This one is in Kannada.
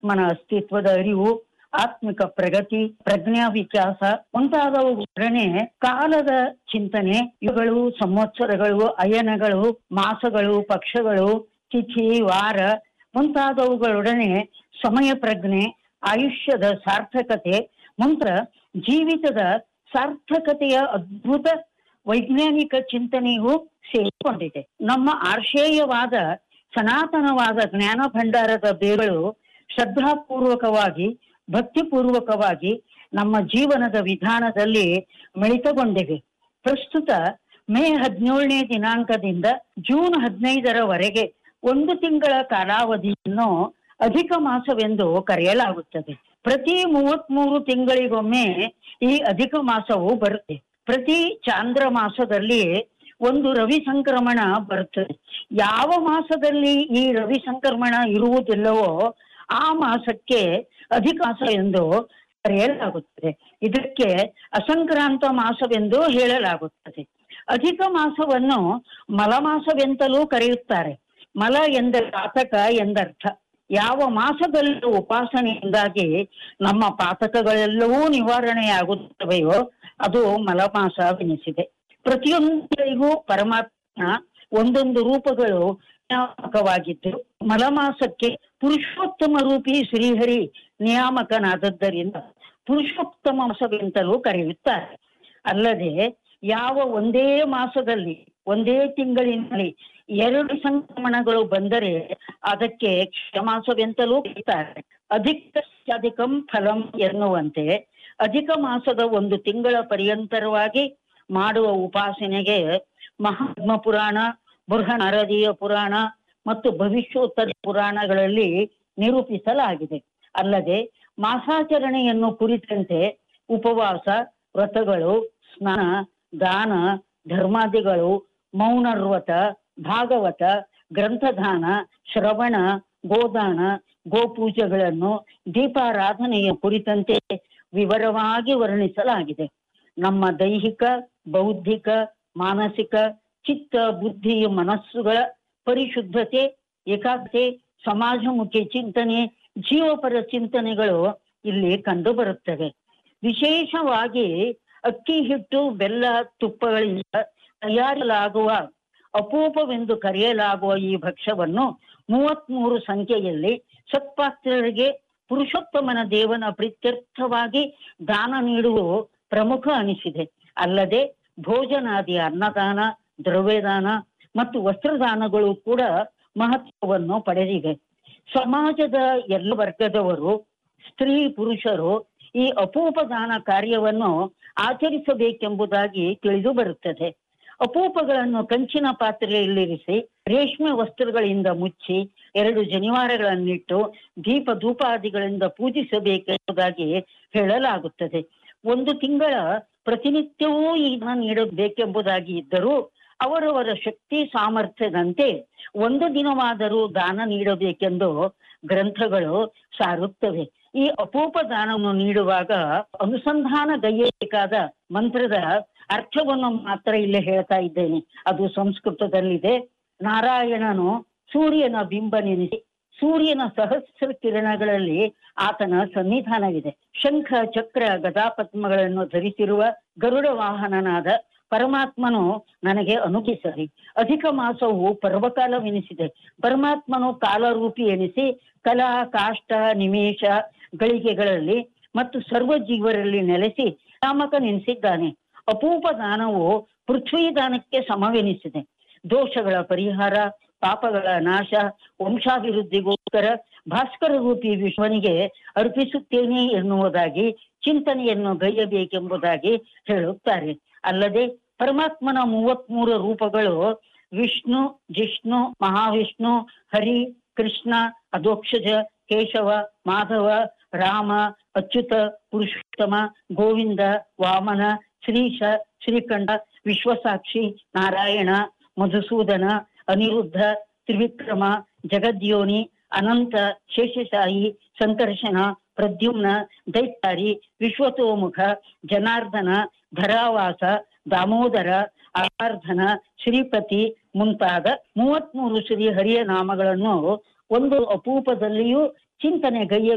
ಪರಮಾತ್ಮನ ಅಸ್ತಿತ್ವದ ಅರಿವು ಆತ್ಮಿಕ ಪ್ರಗತಿ ಪ್ರಜ್ಞಾ ವಿಕಾಸ ಮುಂತಾದವುಗಳನ್ನೇ ಕಾಲದ ಚಿಂತನೆ ಇವುಗಳು ಸಂವತ್ಸರಗಳು ಅಯನಗಳು ಮಾಸಗಳು ಪಕ್ಷಗಳು ತಿಥಿ ವಾರ ಮುಂತಾದವುಗಳೊಡನೆ ಸಮಯ ಪ್ರಜ್ಞೆ ಆಯುಷ್ಯದ ಸಾರ್ಥಕತೆ ಮಂತ್ರ ಜೀವಿತದ ಸಾರ್ಥಕತೆಯ ಅದ್ಭುತ ವೈಜ್ಞಾನಿಕ ಚಿಂತನೆಯೂ ಸೇರಿಕೊಂಡಿದೆ ನಮ್ಮ ಆರ್ಷೇಯವಾದ ಸನಾತನವಾದ ಜ್ಞಾನ ಭಂಡಾರದ ಬೇರುಗಳು ಶ್ರದ್ಧಾಪೂರ್ವಕವಾಗಿ ಭಕ್ತಿಪೂರ್ವಕವಾಗಿ ನಮ್ಮ ಜೀವನದ ವಿಧಾನದಲ್ಲಿ ಮಿಳಿತಗೊಂಡಿವೆ ಪ್ರಸ್ತುತ ಮೇ ಹದಿನೇಳನೇ ದಿನಾಂಕದಿಂದ ಜೂನ್ ಹದಿನೈದರವರೆಗೆ ಒಂದು ತಿಂಗಳ ಕಾಲಾವಧಿಯನ್ನು ಅಧಿಕ ಮಾಸವೆಂದು ಕರೆಯಲಾಗುತ್ತದೆ ಪ್ರತಿ ಮೂವತ್ಮೂರು ತಿಂಗಳಿಗೊಮ್ಮೆ ಈ ಅಧಿಕ ಮಾಸವು ಬರುತ್ತೆ ಪ್ರತಿ ಚಾಂದ್ರ ಮಾಸದಲ್ಲಿ ಒಂದು ರವಿ ಸಂಕ್ರಮಣ ಬರುತ್ತದೆ ಯಾವ ಮಾಸದಲ್ಲಿ ಈ ರವಿ ಸಂಕ್ರಮಣ ಇರುವುದಿಲ್ಲವೋ ಆ ಮಾಸಕ್ಕೆ ಅಧಿಕ ಮಾಸ ಎಂದು ಕರೆಯಲಾಗುತ್ತದೆ ಇದಕ್ಕೆ ಅಸಂಕ್ರಾಂತ ಮಾಸವೆಂದು ಹೇಳಲಾಗುತ್ತದೆ ಅಧಿಕ ಮಾಸವನ್ನು ಮಲಮಾಸವೆಂತಲೂ ಕರೆಯುತ್ತಾರೆ ಮಲ ಎಂದರೆ ಪಾತಕ ಎಂದರ್ಥ ಯಾವ ಮಾಸದಲ್ಲಿ ಉಪಾಸನೆಯಿಂದಾಗಿ ನಮ್ಮ ಪಾತಕಗಳೆಲ್ಲವೂ ನಿವಾರಣೆಯಾಗುತ್ತವೆಯೋ ಅದು ಮಲಮಾಸವೆನಿಸಿದೆ ಪ್ರತಿಯೊಂದರಿಗೂ ಪರಮಾತ್ಮ ಒಂದೊಂದು ರೂಪಗಳು ನಿಯಾಮಕವಾಗಿದ್ದು ಮಲಮಾಸಕ್ಕೆ ಪುರುಷೋತ್ತಮ ರೂಪಿ ಶ್ರೀಹರಿ ನಿಯಾಮಕನಾದದ್ದರಿಂದ ಪುರುಷೋತ್ತಮ ಮಾಸವೆಂತಲೂ ಕರೆಯುತ್ತಾರೆ ಅಲ್ಲದೆ ಯಾವ ಒಂದೇ ಮಾಸದಲ್ಲಿ ಒಂದೇ ತಿಂಗಳಿನಲ್ಲಿ ಎರಡು ಸಂಕ್ರಮಣಗಳು ಬಂದರೆ ಅದಕ್ಕೆ ಕ್ಷಮಾಸವೆಂತಲೂ ಕರೀತಾರೆ ಅಧಿಕ ಅಧಿಕಂ ಫಲಂ ಎನ್ನುವಂತೆ ಅಧಿಕ ಮಾಸದ ಒಂದು ತಿಂಗಳ ಪರ್ಯಂತರವಾಗಿ ಮಾಡುವ ಉಪಾಸನೆಗೆ ಮಹಾತ್ಮ ಪುರಾಣ ಬೃಹನರದೀಯ ಪುರಾಣ ಮತ್ತು ಭವಿಷ್ಯೋತ್ತರ ಪುರಾಣಗಳಲ್ಲಿ ನಿರೂಪಿಸಲಾಗಿದೆ ಅಲ್ಲದೆ ಮಾಸಾಚರಣೆಯನ್ನು ಕುರಿತಂತೆ ಉಪವಾಸ ವ್ರತಗಳು ಸ್ನಾನ ದಾನ ಧರ್ಮಾದಿಗಳು ಮೌನರ್ವತ ಭಾಗವತ ಗ್ರಂಥದಾನ ಶ್ರವಣ ಗೋದಾನ ಗೋಪೂಜೆಗಳನ್ನು ದೀಪಾರಾಧನೆಯ ಕುರಿತಂತೆ ವಿವರವಾಗಿ ವರ್ಣಿಸಲಾಗಿದೆ ನಮ್ಮ ದೈಹಿಕ ಬೌದ್ಧಿಕ ಮಾನಸಿಕ ಚಿತ್ತ ಬುದ್ಧಿ ಮನಸ್ಸುಗಳ ಪರಿಶುದ್ಧತೆ ಏಕಾಗ್ರತೆ ಸಮಾಜಮುಖಿ ಚಿಂತನೆ ಜೀವಪರ ಚಿಂತನೆಗಳು ಇಲ್ಲಿ ಕಂಡು ಬರುತ್ತವೆ ವಿಶೇಷವಾಗಿ ಅಕ್ಕಿ ಹಿಟ್ಟು ಬೆಲ್ಲ ತುಪ್ಪಗಳಿಂದ ತಯಾರಿಸಲಾಗುವ ಅಪೂಪವೆಂದು ಕರೆಯಲಾಗುವ ಈ ಭಕ್ಷ್ಯವನ್ನು ಮೂವತ್ಮೂರು ಸಂಖ್ಯೆಯಲ್ಲಿ ಸತ್ಪಾತ್ರರಿಗೆ ಪುರುಷೋತ್ತಮನ ದೇವನ ಪ್ರೀತ್ಯರ್ಥವಾಗಿ ದಾನ ನೀಡುವ ಪ್ರಮುಖ ಅನಿಸಿದೆ ಅಲ್ಲದೆ ಭೋಜನಾದಿ ಅನ್ನದಾನ ದ್ರವ್ಯದಾನ ಮತ್ತು ವಸ್ತ್ರದಾನಗಳು ಕೂಡ ಮಹತ್ವವನ್ನು ಪಡೆದಿವೆ ಸಮಾಜದ ಎಲ್ಲ ವರ್ಗದವರು ಸ್ತ್ರೀ ಪುರುಷರು ಈ ಅಪೂಪ ದಾನ ಕಾರ್ಯವನ್ನು ಆಚರಿಸಬೇಕೆಂಬುದಾಗಿ ತಿಳಿದು ಬರುತ್ತದೆ ಅಪೂಪಗಳನ್ನು ಕಂಚಿನ ಪಾತ್ರೆಯಲ್ಲಿರಿಸಿ ರೇಷ್ಮೆ ವಸ್ತ್ರಗಳಿಂದ ಮುಚ್ಚಿ ಎರಡು ಜನಿವಾರಗಳನ್ನಿಟ್ಟು ದೀಪ ಧೂಪಾದಿಗಳಿಂದ ಪೂಜಿಸಬೇಕೆಂಬುದಾಗಿ ಹೇಳಲಾಗುತ್ತದೆ ಒಂದು ತಿಂಗಳ ಪ್ರತಿನಿತ್ಯವೂ ಇದನ್ನ ನೀಡಬೇಕೆಂಬುದಾಗಿ ಇದ್ದರೂ ಅವರವರ ಶಕ್ತಿ ಸಾಮರ್ಥ್ಯದಂತೆ ಒಂದು ದಿನವಾದರೂ ದಾನ ನೀಡಬೇಕೆಂದು ಗ್ರಂಥಗಳು ಸಾರುತ್ತವೆ ಈ ಅಪೂಪ ದಾನವನ್ನು ನೀಡುವಾಗ ಅನುಸಂಧಾನ ಗೈಯಬೇಕಾದ ಮಂತ್ರದ ಅರ್ಥವನ್ನು ಮಾತ್ರ ಇಲ್ಲಿ ಹೇಳ್ತಾ ಇದ್ದೇನೆ ಅದು ಸಂಸ್ಕೃತದಲ್ಲಿದೆ ನಾರಾಯಣನು ಸೂರ್ಯನ ಬಿಂಬ ನೆನೆಸಿ ಸೂರ್ಯನ ಸಹಸ್ರ ಕಿರಣಗಳಲ್ಲಿ ಆತನ ಸನ್ನಿಧಾನವಿದೆ ಶಂಖ ಚಕ್ರ ಗದಾಪದ್ಮಗಳನ್ನು ಧರಿಸಿರುವ ಗರುಡ ವಾಹನನಾದ ಪರಮಾತ್ಮನು ನನಗೆ ಅನುಗಿಸಲಿ ಅಧಿಕ ಮಾಸವು ಪರ್ವಕಾಲವೆನಿಸಿದೆ ಪರಮಾತ್ಮನು ಕಾಲರೂಪಿ ಎನಿಸಿ ಕಲಾ ಕಾಷ್ಟ ನಿಮೇಶ ಗಳಿಗೆಗಳಲ್ಲಿ ಮತ್ತು ಸರ್ವ ಜೀವರಲ್ಲಿ ನೆಲೆಸಿ ನಾಮಕ ನೆನೆಸಿದ್ದಾನೆ ಅಪೂಪ ದಾನವು ಪೃಥ್ವಿ ದಾನಕ್ಕೆ ಸಮವೆನಿಸಿದೆ ದೋಷಗಳ ಪರಿಹಾರ ಪಾಪಗಳ ನಾಶ ವಂಶಾಭಿವೃದ್ಧಿಗೋಸ್ಕರ ಭಾಸ್ಕರ ರೂಪಿ ವಿಶ್ವನಿಗೆ ಅರ್ಪಿಸುತ್ತೇನೆ ಎನ್ನುವುದಾಗಿ ಚಿಂತನೆಯನ್ನು ಗೈಯಬೇಕೆಂಬುದಾಗಿ ಹೇಳುತ್ತಾರೆ ಅಲ್ಲದೆ ಪರಮಾತ್ಮನ ಮೂವತ್ಮೂರು ರೂಪಗಳು ವಿಷ್ಣು ಜಿಷ್ಣು ಮಹಾವಿಷ್ಣು ಹರಿ ಕೃಷ್ಣ ಅಧೋಕ್ಷಜ ಕೇಶವ ಮಾಧವ ರಾಮ ಅಚ್ಯುತ ಪುರುಷೋತ್ತಮ ಗೋವಿಂದ ವಾಮನ ಶ್ರೀಶ ಶ್ರೀಕಂಠ ವಿಶ್ವಸಾಕ್ಷಿ ನಾರಾಯಣ ಮಧುಸೂದನ ಅನಿರುದ್ಧ ತ್ರಿವಿಕ್ರಮ ಜಗದ್ಯೋನಿ ಅನಂತ ಶೇಷಶಾಹಿ ಸಂಕರ್ಷಣ ಪ್ರದ್ಯುಮ್ನ ದೈತ್ಯಾರಿ ವಿಶ್ವತೋಮುಖ ಜನಾರ್ದನ ಧರಾವಾಸ ದಾಮೋದರ ಆರಾರ್ಧನ ಶ್ರೀಪತಿ ಮುಂತಾದ ಮೂವತ್ಮೂರು ಶ್ರೀ ಹರಿಯ ನಾಮಗಳನ್ನು ಒಂದು ಅಪೂಪದಲ್ಲಿಯೂ ಚಿಂತನೆ ಗೈಯ